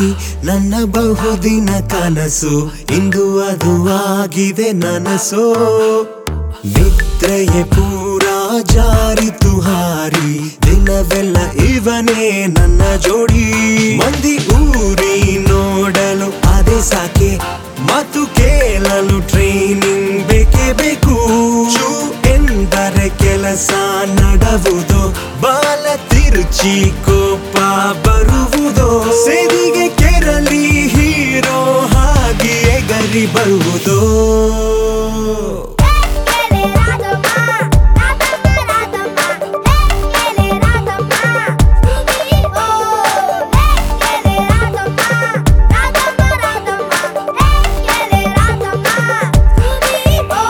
ಜಾರಿ ನನ್ನ ಬಹುದಿನ ಕನಸು ಇಂದು ಅದು ಆಗಿದೆ ನನಸೋ ನಿದ್ರೆಯೇ ಪೂರ ಜಾರಿತು ಹಾರಿ ದಿನವೆಲ್ಲ ಇವನೇ ನನ್ನ ಜೋಡಿ ಮಂದಿ ಊರಿ ನೋಡಲು ಅದೇ ಸಾಕೆ ಮಾತು ಕೇಳಲು ಟ್ರೈನಿಂಗ್ ಬೇಕೇ ಬೇಕು ಚೂ ಎಂದರೆ ಕೆಲಸ ನಡವುದು ಬಾಲ ತಿರುಚಿ ಕೋಪ ಬರುವುದೋ ಸೇದಿಗೆ ಕೆರಳಿ ಹೀರೋ ಹಾಗೆ ಗರಿ ಬರುವುದೋ ಎಲೆ ರಾಧಮ್ಮ ರಾಧಮ್ಮ ರಾಧಮ್ಮ ಎಲೆ ರಾಧಮ್ಮ ಸುಗಿ ಓ ಎಲೆ ರಾಧಮ್ಮ ರಾಧಮ್ಮ ರಾಧಮ್ಮ ಎಲೆ ರಾಧಮ್ಮ ಸುಗಿ ಓ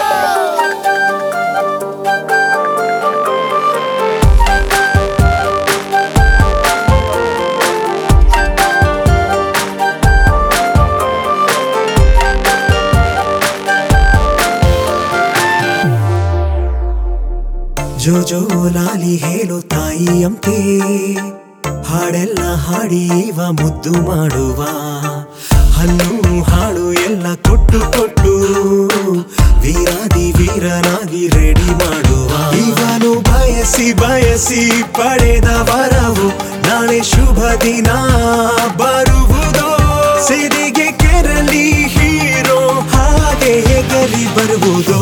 ಜೋ ಜೋ ಲಾಲಿ ಹೇಳು ತಾಯಿಯಂತೆ ಹಾಡೆಲ್ಲ ಹಾಡಿ ಇವ ಮುದ್ದು ಮಾಡುವ ಹಣ್ಣು ಹಾಡು ಎಲ್ಲ ಕೊಟ್ಟು ಕೊಟ್ಟು ವೀರಾದಿ ವೀರನಾಗಿ ರೆಡಿ ಮಾಡುವ ಇವನು ಬಯಸಿ ಬಯಸಿ ಪಡೆದ ವರವು ನಾಳೆ ಶುಭ ದಿನ ಬರುವುದೋ ಸಿದಿಗೆ ಕೆರಲಿ ಹೀರೋ ಹಾಗೆ ಗರಿ ಬರುವುದೋ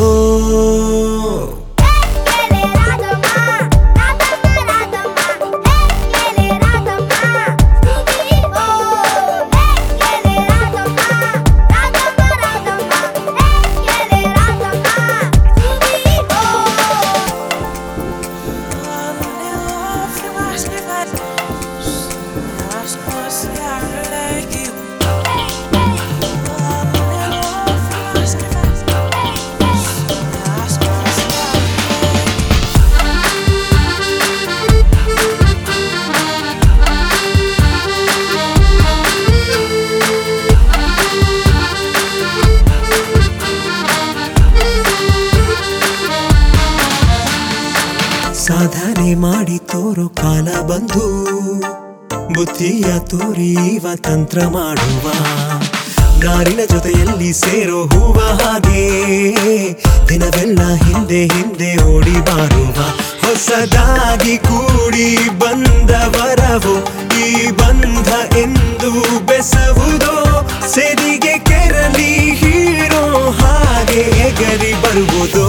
ಎಲೆ ರಾಧಮ್ಮ ರಾಧಮ್ಮ ರಾಧಮ್ಮ ಎಲೆ ರಾಧಮ್ಮ ಸುಗಿ ಓ ಎಲೆ ರಾಧಮ್ಮ ರಾಧಮ್ಮ ರಾಧಮ್ಮ ಎಲೆ ರಾಧಮ್ಮ ಸುಗಿ ಓ ಸಾಧನೆ ಮಾಡಿ ತೋರು ಕಾಲ ಬಂದು ಬುದ್ಧಿಯ ತೋರಿ ಇವ ತಂತ್ರ ಮಾಡುವ ನಾರಿನ ಜೊತೆಯಲ್ಲಿ ಸೇರೋ ಹೂವ ಹಾಗೆ ದಿನವೆಲ್ಲ ಹಿಂದೆ ಹಿಂದೆ ಓಡಿ ಬಾರುವ ಹೊಸದಾಗಿ ಕೂಡಿ ಬಂದವರವು ಈ ಬಂಧ ಎಂದು ಬೆಸವುದೋ ಸೆದಿಗೆ ಕೆರಲಿ ಹೀರೋ ಹಾಗೆ ಎಗರಿ ಬರುವುದೋ